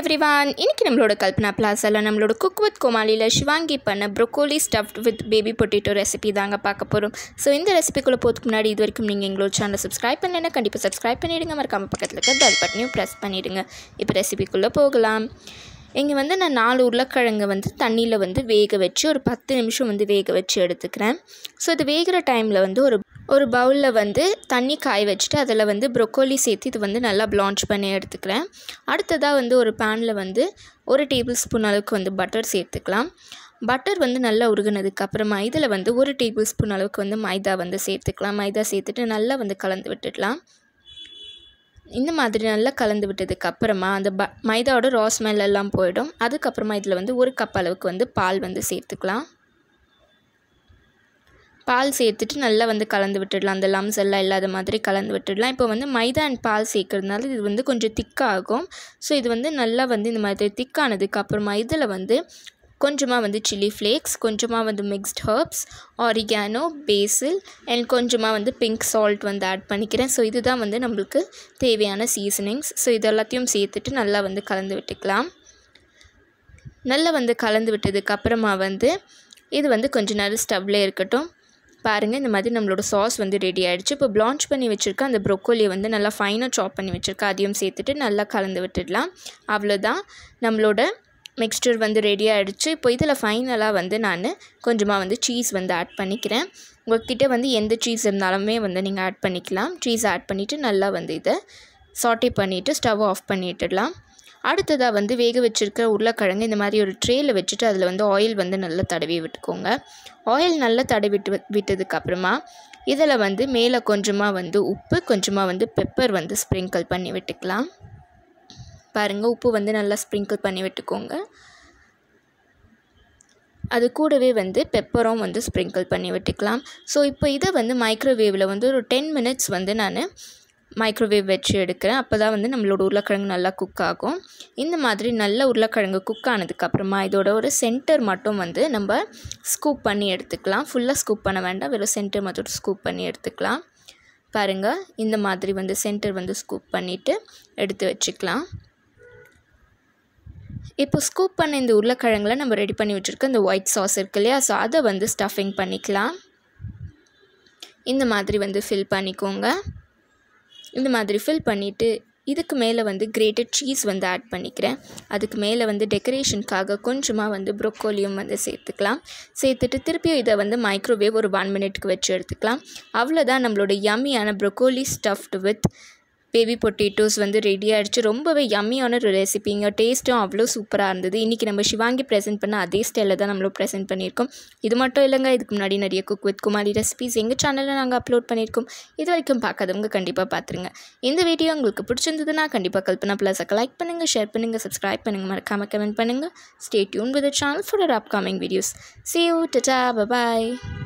everyone இன்னைக்கு நம்மளோட கல்பனா பிளாஸாவில் நம்மளோட குக் வித் கோமாளியில் சிவாங்கி பண்ண broccoli stuffed with baby potato recipe தாங்க பார்க்க போகிறோம் ஸோ இந்த ரெசிபிக்குள்ளே போகிறதுக்கு முன்னாடி இது வரைக்கும் நீங்கள் எங்களோட சேனலை சப்ஸ்கிரைப் பண்ணலைன்னா கண்டிப்பாக சப்ஸ்கிரைப் பண்ணிவிடுங்க மறக்காம பக்கத்தில் இருக்க பெல் பட்டனையும் ப்ரெஸ் பண்ணிவிடுங்க இப்போ ரெசிபிக்குள்ளே போகலாம் இங்கே வந்து நான் நாலு உருளைக்கிழங்கை வந்து தண்ணியில் வந்து வேக வச்சு ஒரு பத்து நிமிஷம் வந்து வேக வச்சு எடுத்துக்கிறேன் ஸோ இது வேகிற டைமில் வந்து ஒரு ஒரு பவுலில் வந்து தண்ணி காய வச்சுட்டு அதில் வந்து ப்ரொக்கோலி சேர்த்து இது வந்து நல்லா ப்ளான்ச் பண்ணி எடுத்துக்கிறேன் அடுத்ததாக வந்து ஒரு பேனில் வந்து ஒரு டேபிள் ஸ்பூன் அளவுக்கு வந்து பட்டர் சேர்த்துக்கலாம் பட்டர் வந்து நல்லா உருகுனதுக்கு அப்புறமா இதில் வந்து ஒரு டேபிள் ஸ்பூன் அளவுக்கு வந்து மைதா வந்து சேர்த்துக்கலாம் மைதா சேர்த்துட்டு நல்லா வந்து கலந்து விட்டுடலாம் இந்த மாதிரி நல்லா கலந்து விட்டதுக்கு அப்புறமா அந்த ப மைதாவோட ரா ஸ்மெல் எல்லாம் போயிடும் அதுக்கப்புறமா இதில் வந்து ஒரு கப் அளவுக்கு வந்து பால் வந்து சேர்த்துக்கலாம் பால் சேர்த்துட்டு நல்லா வந்து கலந்து விட்டுடலாம் அந்த லம்ஸ் எல்லாம் இல்லாத மாதிரி கலந்து விட்டுடலாம் இப்போ வந்து மைதா அண்ட் பால் சேர்க்கறதுனால இது வந்து கொஞ்சம் திக்காகும் ஸோ இது வந்து நல்லா வந்து இந்த மாதிரி திக்கானதுக்கு அப்புறமா இதில் வந்து கொஞ்சமாக வந்து சில்லி ஃப்ளேக்ஸ் கொஞ்சமாக வந்து mixed herbs oregano basil and கொஞ்சமாக வந்து பிங்க் சால்ட் வந்து ஆட் பண்ணிக்கிறேன் ஸோ இதுதான் வந்து நம்மளுக்கு தேவையான சீசனிங்ஸ் ஸோ இது எல்லாத்தையும் சேர்த்துட்டு நல்லா வந்து கலந்து விட்டுக்கலாம் நல்லா வந்து கலந்து விட்டதுக்கு அப்புறமா வந்து இது வந்து கொஞ்ச நேரம் ஸ்டவ்லே இருக்கட்டும் பாருங்கள் இந்த மாதிரி நம்மளோட சாஸ் வந்து ரெடி ஆகிடுச்சு இப்போ ப்ளான்ச் பண்ணி வச்சுருக்க அந்த ப்ரொக்கோலியை வந்து நல்லா ஃபைனாக சாப் பண்ணி வச்சுருக்க அதையும் சேர்த்துட்டு நல்லா கலந்து விட்டுடலாம் அவ்வளோதான் நம்மளோட மிக்ஸ்டர் வந்து ரெடி ஆகிடுச்சு இப்போ இதில் ஃபைனலாக வந்து நான் கொஞ்சமாக வந்து சீஸ் வந்து ஆட் பண்ணிக்கிறேன் உங்கள்கிட்ட வந்து எந்த சீஸ் இருந்தாலுமே வந்து நீங்கள் ஆட் பண்ணிக்கலாம் சீஸ் ஆட் பண்ணிவிட்டு நல்லா வந்து இதை சாட்டே பண்ணிவிட்டு ஸ்டவ் ஆஃப் பண்ணிட்டுடலாம் அடுத்ததாக வந்து வேக வச்சுருக்க உருளைக்கிழங்கு இந்த மாதிரி ஒரு ட்ரேயில் வச்சுட்டு அதில் வந்து ஆயில் வந்து நல்லா தடவி விட்டுக்கோங்க ஆயில் நல்லா தடவி விட்டு விட்டதுக்கப்புறமா இதில் வந்து மேலே கொஞ்சமாக வந்து உப்பு கொஞ்சமாக வந்து பெப்பர் வந்து ஸ்ப்ரிங்கிள் பண்ணி விட்டுக்கலாம் பாருங்கள் உப்பு வந்து நல்லா ஸ்ப்ரிங்கிள் பண்ணி விட்டுக்கோங்க அது கூடவே வந்து பெப்பரும் வந்து ஸ்ப்ரிங்கிள் பண்ணி விட்டுக்கலாம் ஸோ இப்போ இதை வந்து மைக்ரோவேவில் வந்து ஒரு டென் மினிட்ஸ் வந்து நான் மைக்ரோவேவ் வச்சு எடுக்கிறேன் அப்போ தான் வந்து நம்மளோட உருளைக்கிழங்கு நல்லா குக் ஆகும் இந்த மாதிரி நல்ல உருளைக்கிழங்கு குக் ஆனதுக்கப்புறமா இதோட ஒரு சென்டர் மட்டும் வந்து நம்ம ஸ்கூப் பண்ணி எடுத்துக்கலாம் ஃபுல்லாக ஸ்கூப் பண்ண வேண்டாம் வெறும் சென்டர் மட்டும் ஸ்கூப் பண்ணி எடுத்துக்கலாம் பாருங்கள் இந்த மாதிரி வந்து சென்டர் வந்து ஸ்கூப் பண்ணிவிட்டு எடுத்து வச்சுக்கலாம் இப்போ ஸ்கூப் பண்ண இந்த உருளைக்கிழங்குல நம்ம ரெடி பண்ணி வச்சுருக்க இந்த ஒயிட் சாஸ் இருக்கு இல்லையா ஸோ அதை வந்து ஸ்டஃபிங் பண்ணிக்கலாம் இந்த மாதிரி வந்து ஃபில் பண்ணிக்கோங்க இந்த மாதிரி ஃபில் பண்ணிவிட்டு இதுக்கு மேலே வந்து கிரேட்டட் சீஸ் வந்து ஆட் பண்ணிக்கிறேன் அதுக்கு மேலே வந்து டெக்கரேஷனுக்காக கொஞ்சமாக வந்து ப்ரொக்கோலியும் வந்து சேர்த்துக்கலாம் சேர்த்துட்டு திருப்பியும் இதை வந்து மைக்ரோவேவ் ஒரு ஒன் மினிட்க்கு வச்சு எடுத்துக்கலாம் அவ்வளோதான் நம்மளோட யம்மியான broccoli stuffed with baby potatoes வந்து ரெடி ஆகிடுச்சு ரொம்பவே யம்மியான ஒரு ரெசிபிங்க டேஸ்ட்டும் அவ்வளோ சூப்பராக இருந்தது இன்றைக்கி நம்ம சிவாங்கி ப்ரெசென்ட் பண்ண அதே ஸ்டைலில் தான் நம்மளும் ப்ரெசென்ட் பண்ணியிருக்கோம் இது மட்டும் இல்லைங்க இதுக்கு முன்னாடி நிறைய குக் வித் குமாரி ரெசிபிஸ் எங்கள் சேனலில் நாங்கள் அப்லோட் பண்ணியிருக்கோம் இது வரைக்கும் பார்க்காதவங்க கண்டிப்பாக பார்த்துருங்க இந்த வீடியோ உங்களுக்கு பிடிச்சிருந்ததுன்னா கண்டிப்பாக கல்பனா ப்ளஸை லைக் பண்ணுங்கள் ஷேர் பண்ணுங்கள் சப்ஸ்கிரைப் பண்ணுங்கள் மறக்காமல் கமெண்ட் பண்ணுங்கள் stay tuned with channel for our upcoming videos see you tata bye bye